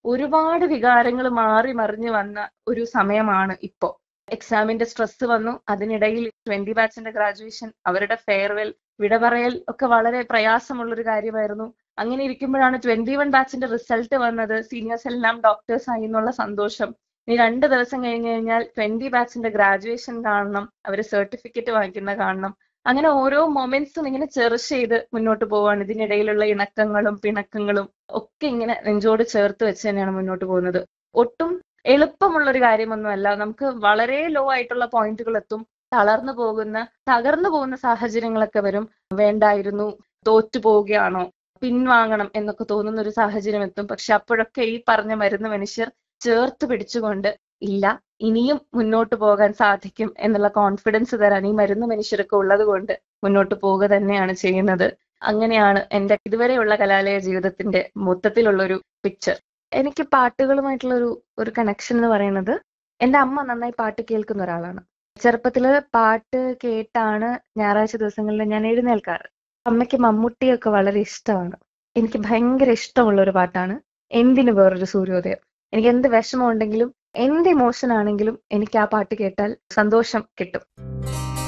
ഒരുപാട് വികാരങ്ങൾ മാറി മറിഞ്ഞു വന്ന ഒരു സമയമാണ് ഇപ്പോ എക്സാമിന്റെ സ്ട്രെസ് വന്നു അതിനിടയിൽ ട്വന്റി ബാച്ചിന്റെ ഗ്രാജുവേഷൻ അവരുടെ ഫെയർവെൽ വിട പറയൽ ഒക്കെ വളരെ പ്രയാസമുള്ള ഒരു കാര്യമായിരുന്നു അങ്ങനെ ഇരിക്കുമ്പോഴാണ് ട്വന്റി വൺ ബാച്ചിന്റെ റിസൾട്ട് വന്നത് സീനിയേഴ്സ് എല്ലാം ഡോക്ടേഴ്സ് ആയി എന്നുള്ള സന്തോഷം ഇനി രണ്ട് ദിവസം കഴിഞ്ഞ് കഴിഞ്ഞാൽ ട്വന്റി ബാച്ചിന്റെ ഗ്രാജുവേഷൻ കാണണം അവര് സർട്ടിഫിക്കറ്റ് വാങ്ങിക്കുന്ന കാണണം അങ്ങനെ ഓരോ മൊമെന്റ്സും ഇങ്ങനെ ചെറിഷ് ചെയ്ത് മുന്നോട്ട് പോവാണ് ഇതിനിടയിലുള്ള ഇണക്കങ്ങളും പിണക്കങ്ങളും ഒക്കെ ഇങ്ങനെ നെഞ്ചോട് ചേർത്ത് വെച്ച് തന്നെയാണ് മുന്നോട്ട് പോകുന്നത് ഒട്ടും എളുപ്പമുള്ള ഒരു കാര്യമൊന്നുമല്ല നമുക്ക് വളരെ ലോ ആയിട്ടുള്ള പോയിന്റുകൾ എത്തും തളർന്നു പോകുന്ന തകർന്നു പോകുന്ന സാഹചര്യങ്ങളൊക്കെ വരും വേണ്ടായിരുന്നു തോറ്റു പോവുകയാണോ പിൻവാങ്ങണം എന്നൊക്കെ തോന്നുന്ന ഒരു സാഹചര്യം എത്തും പക്ഷെ അപ്പോഴൊക്കെ ഈ പറഞ്ഞ മരുന്ന് മനുഷ്യർ ചേർത്ത് പിടിച്ചുകൊണ്ട് ഇല്ല ഇനിയും മുന്നോട്ട് പോകാൻ സാധിക്കും എന്നുള്ള കോൺഫിഡൻസ് തരാൻ ഈ മരുന്ന് മനുഷ്യരൊക്കെ ഉള്ളത് കൊണ്ട് മുന്നോട്ട് പോവുക തന്നെയാണ് ചെയ്യുന്നത് അങ്ങനെയാണ് എന്റെ ഇതുവരെയുള്ള കലാലയ ജീവിതത്തിന്റെ മൊത്തത്തിലുള്ള ഒരു പിക്ചർ എനിക്ക് പാട്ടുകളുമായിട്ടുള്ള ഒരു ഒരു കണക്ഷൻ എന്ന് പറയുന്നത് എന്റെ അമ്മ നന്നായി പാട്ട് കേൾക്കുന്ന ഒരാളാണ് ചെറുപ്പത്തില് പാട്ട് കേട്ടാണ് ഞായറാഴ്ച ദിവസങ്ങളിൽ ഞാൻ എഴുന്നേൽക്കാറ് അമ്മയ്ക്ക് മമ്മൂട്ടിയൊക്കെ വളരെ ഇഷ്ടമാണ് എനിക്ക് ഭയങ്കര ഇഷ്ടമുള്ള ഒരു പാട്ടാണ് എന്തിനു വേറൊരു സൂര്യോദയം എനിക്ക് എന്ത് വിഷമം ഉണ്ടെങ്കിലും എന്ത് ഇമോഷൻ ആണെങ്കിലും എനിക്ക് ആ പാട്ട് കേട്ടാൽ സന്തോഷം കിട്ടും